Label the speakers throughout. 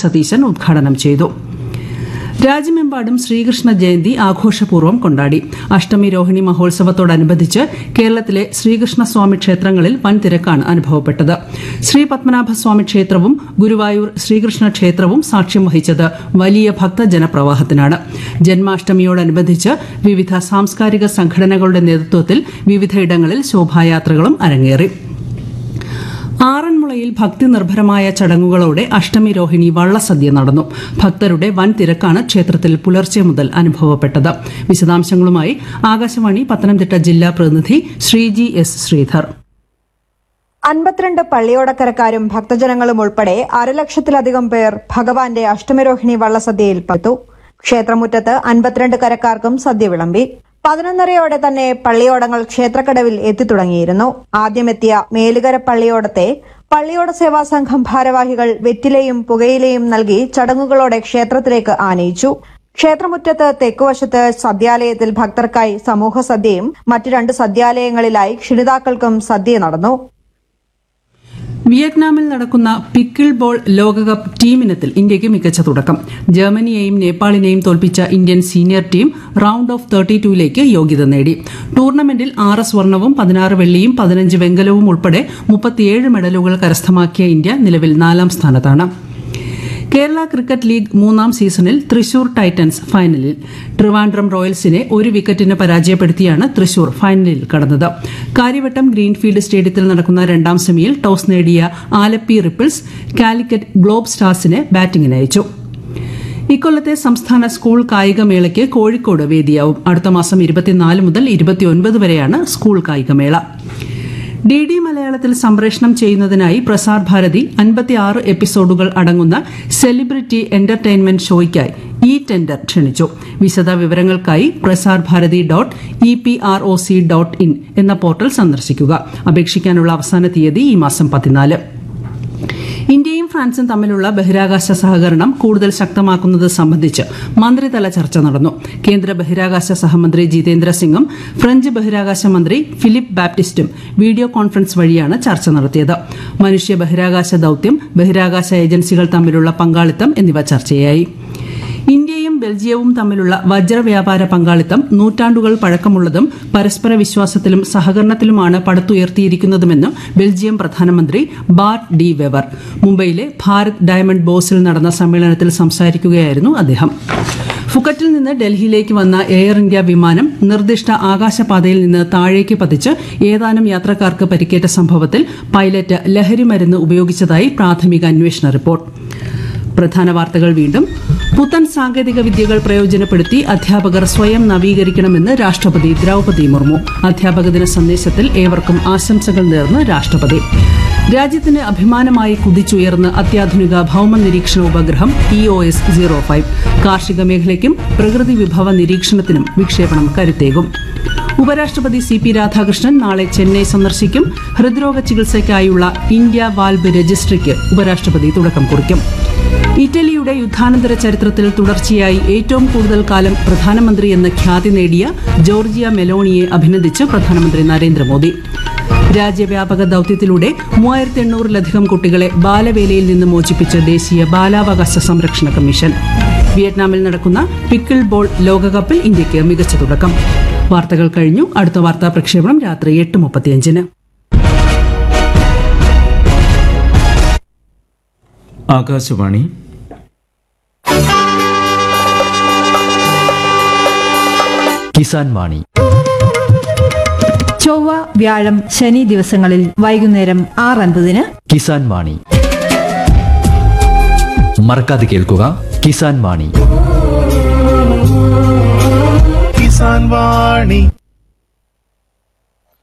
Speaker 1: സതീശൻ ഉദ്ഘാടനം ചെയ്തു രാജ്യമെമ്പാടും ശ്രീകൃഷ്ണ ജയന്തി ആഘോഷപൂർവ്വം കൊണ്ടാടി അഷ്ടമി രോഹിണി മഹോത്സവത്തോടനുബന്ധിച്ച് കേരളത്തിലെ ശ്രീകൃഷ്ണസ്വാമി ക്ഷേത്രങ്ങളിൽ വൻ തിരക്കാണ് അനുഭവപ്പെട്ടത് ശ്രീ പത്മനാഭസ്വാമി ക്ഷേത്രവും ഗുരുവായൂർ ശ്രീകൃഷ്ണ ക്ഷേത്രവും സാക്ഷ്യം വഹിച്ചത് വലിയ ഭക്തജനപ്രവാഹത്തിനാണ് ജന്മാഷ്ടമിയോടനുബന്ധിച്ച് വിവിധ സാംസ്കാരിക സംഘടനകളുടെ നേതൃത്വത്തിൽ വിവിധയിടങ്ങളിൽ ശോഭായാത്രകളും അരങ്ങേറി ആറന്മുളയിൽ ഭക്തി നിർഭരമായ ചടങ്ങുകളോടെ അഷ്ടമി രോഹിണി വള്ളസദ്യ നടന്നു ഭക്തരുടെ വൻ തിരക്കാണ് ക്ഷേത്രത്തിൽ പുലർച്ചെ മുതൽ അനുഭവപ്പെട്ടത് വിശദാംശങ്ങളുമായി ആകാശവാണി പത്തനംതിട്ട ജില്ലാ പ്രതിനിധി ശ്രീജി എസ് ശ്രീധർ
Speaker 2: അൻപത്തിരണ്ട് പള്ളിയോടക്കരക്കാരും ഭക്തജനങ്ങളും ഉൾപ്പെടെ അരലക്ഷത്തിലധികം പേർ ഭഗവാന്റെ അഷ്ടമിരോഹിണി വള്ളസദ്യയിൽ പങ്കെടുത്തു ക്ഷേത്രമുറ്റത്ത് അൻപത്തിരണ്ട് കരക്കാർക്കും സദ്യ വിളമ്പി പതിനൊന്നരയോടെ തന്നെ പള്ളിയോടങ്ങൾ ക്ഷേത്രക്കടവിൽ എത്തിത്തുടങ്ങിയിരുന്നു ആദ്യമെത്തിയ മേലുകര പള്ളിയോടത്തെ പള്ളിയോട സേവാ സംഘം ഭാരവാഹികൾ വെറ്റിലയും പുകയിലയും നൽകി ചടങ്ങുകളോടെ ക്ഷേത്രത്തിലേക്ക് ആനയിച്ചു ക്ഷേത്രമുറ്റത്ത് തെക്കുവശത്ത് സദ്യാലയത്തിൽ ഭക്തർക്കായി സമൂഹ സദ്യയും മറ്റു രണ്ട് സദ്യാലയങ്ങളിലായി ക്ഷണിതാക്കൾക്കും സദ്യ നടന്നു
Speaker 1: വിയറ്റ്നാമിൽ നടക്കുന്ന പിക്കിൾ ബോൾ ലോകകപ്പ് ടീമിനത്തിൽ ഇന്ത്യയ്ക്ക് മികച്ച തുടക്കം ജർമ്മനിയെയും നേപ്പാളിനെയും തോൽപ്പിച്ച Indian senior team round of thirty ടൂയിലേക്ക് യോഗ്യത നേടി ടൂർണമെന്റിൽ ആറ് സ്വർണവും പതിനാറ് വെള്ളിയും പതിനഞ്ച് വെങ്കലവും ഉൾപ്പെടെ മുപ്പത്തിയേഴ് മെഡലുകൾ കരസ്ഥമാക്കിയ ഇന്ത്യ നിലവിൽ നാലാം സ്ഥാനത്താണ് കേരള ക്രിക്കറ്റ് ലീഗ് മൂന്നാം സീസണിൽ തൃശൂർ ടൈറ്റൻസ് ഫൈനലിൽ ട്രിവാൻഡ്രം റോയൽസിനെ ഒരു വിക്കറ്റിന് പരാജയപ്പെടുത്തിയാണ് തൃശൂർ ഫൈനലിൽ കടന്നത് കാര്യവട്ടം ഗ്രീൻഫീൽഡ് സ്റ്റേഡിയത്തിൽ നടക്കുന്ന രണ്ടാം സെമിയിൽ ടോസ് നേടിയ ആലപ്പി റിപ്പിൾസ് കാലിക്കറ്റ് ഗ്ലോബ് സ്റ്റാർസിനെ ബാറ്റിംഗിനയച്ചു ഇക്കൊല്ലത്തെ സംസ്ഥാന സ്കൂൾ കായികമേളയ്ക്ക് കോഴിക്കോട് വേദിയാവും അടുത്ത മാസം ഇരുപത്തിനാല് മുതൽ ഇരുപത്തിയൊൻപത് വരെയാണ് സ്കൂൾ കായികമേള ഡി ഡി മലയാളത്തിൽ സംപ്രേഷണം ചെയ്യുന്നതിനായി പ്രസാർ ഭാരതി അൻപത്തിയാറ് എപ്പിസോഡുകൾ അടങ്ങുന്ന സെലിബ്രിറ്റി എന്റർടൈൻമെന്റ് ഷോയ്ക്കായി ഇ ടെൻഡർ ക്ഷണിച്ചു വിശദ വിവരങ്ങൾക്കായി Prasar Bharati dot E P R O C dot in എന്ന പോർട്ടൽ സന്ദർശിക്കുക അപേക്ഷിക്കാനുള്ള അവസാന തീയതി ഈ മാസം പതിനാല് ഇന്ത്യയും ഫ്രാൻസും തമ്മിലുള്ള ബഹിരാകാശ സഹകരണം കൂടുതൽ ശക്തമാക്കുന്നത് സംബന്ധിച്ച് മന്ത്രിതല ചർച്ച നടന്നു കേന്ദ്ര ബഹിരാകാശ സഹമന്ത്രി ജിതേന്ദ്ര സിംഗും ഫ്രഞ്ച് ബഹിരാകാശ മന്ത്രി ഫിലിപ്പ് ബാപ്റ്റിസ്റ്റും വീഡിയോ കോൺഫറൻസ് വഴിയാണ് ചർച്ച നടത്തിയത് മനുഷ്യ ബഹിരാകാശ ദൌത്യം ബഹിരാകാശ ഏജൻസികൾ തമ്മിലുള്ള പങ്കാളിത്തം എന്നിവ ചർച്ചയായി ഇന്ത്യയും ബെൽജിയവും തമ്മിലുള്ള വജ്ര വ്യാപാര പങ്കാളിത്തം നൂറ്റാണ്ടുകൾ പഴക്കമുള്ളതും പരസ്പര വിശ്വാസത്തിലും സഹകരണത്തിലുമാണ് പടുത്തുയർത്തിയിരിക്കുന്നതുമെന്ന് ബെൽജിയം പ്രധാനമന്ത്രി ബാർട്ട് ഡി വെവർ മുംബൈയിലെ ഭാരത് ഡയമണ്ട് ബോസിൽ നടന്ന സമ്മേളനത്തിൽ സംസാരിക്കുകയായിരുന്നു അദ്ദേഹം ഫുക്കറ്റിൽ നിന്ന് ഡൽഹിയിലേക്ക് വന്ന എയർ ഇന്ത്യ വിമാനം നിർദ്ദിഷ്ട ആകാശപാതയിൽ നിന്ന് താഴേക്ക് പതിച്ച് ഏതാനും യാത്രക്കാർക്ക് പരിക്കേറ്റ സംഭവത്തിൽ പൈലറ്റ് ലഹരിമരുന്ന് ഉപയോഗിച്ചതായി പ്രാഥമിക അന്വേഷണ റിപ്പോർട്ട് പ്രധാന വാർത്തകൾ വീണ്ടും പുത്തൻ സാങ്കേതിക വിദ്യകൾ പ്രയോജനപ്പെടുത്തി അധ്യാപകർ സ്വയം നവീകരിക്കണമെന്ന് രാഷ്ട്രപതി ദ്രൗപദി മുർമു അധ്യാപക ദിന സന്ദേശത്തിൽ ഏവർക്കും ആശംസകൾ നേർന്ന് രാഷ്ട്രപതി രാജ്യത്തിന് അഭിമാനമായി കുതിച്ചുയർന്ന് അത്യാധുനിക ഭൌമ നിരീക്ഷണ ഉപഗ്രഹം E O S zero five കാർഷിക മേഖലയ്ക്കും പ്രകൃതി വിഭവ നിരീക്ഷണത്തിനും വിക്ഷേപണം കരുത്തേകും ഉപരാഷ്ട്രപതി സി പി രാധാകൃഷ്ണൻ നാളെ ചെന്നൈ സന്ദർശിക്കും ഹൃദ്രോഗ ചികിത്സയ്ക്കായുള്ള ഇന്ത്യ വാൽബ് രജിസ്ട്രിക്ക് ഉപരാഷ്ട്രപതി തുടക്കം കുറിക്കും ഇറ്റലിയുടെ യുദ്ധാനന്തര ചരിത്രത്തിൽ തുടർച്ചയായി ഏറ്റവും കൂടുതൽ കാലം പ്രധാനമന്ത്രി എന്ന ഖ്യാതി നേടിയ ജോർജിയ മെലോണിയെ അഭിനന്ദിച്ച് പ്രധാനമന്ത്രി നരേന്ദ്രമോദി രാജ്യവ്യാപക ദൌത്യത്തിലൂടെ മൂവായിരത്തി എണ്ണൂറിലധികം കുട്ടികളെ ബാലവേലയിൽ നിന്ന് മോചിപ്പിച്ച് ദേശീയ ബാലാവകാശ സംരക്ഷണ കമ്മീഷൻ വിയറ്റ്നാമിൽ നടക്കുന്ന പിക്കിൾ ബോൾ ലോകകപ്പിൽ ഇന്ത്യയ്ക്ക് മികച്ച തുടക്കം വാർത്തകൾ കഴിഞ്ഞു അടുത്ത വാർത്താ പ്രക്ഷേപണം രാത്രി എട്ട് മുപ്പത്തിയഞ്ചിന്
Speaker 3: ആകാശവാണി
Speaker 4: കിസാൻ വാണി
Speaker 5: ചൊവ്വ വ്യാഴം ശനി ദിവസങ്ങളിൽ വൈകുന്നേരം ആറ് അൻപതിന്
Speaker 4: കിസാൻ വാണി മറക്കാതെ കേൾക്കുക കിസാൻ വാണി
Speaker 6: കിസാൻ വാണി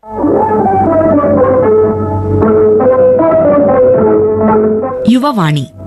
Speaker 7: യുവവാണി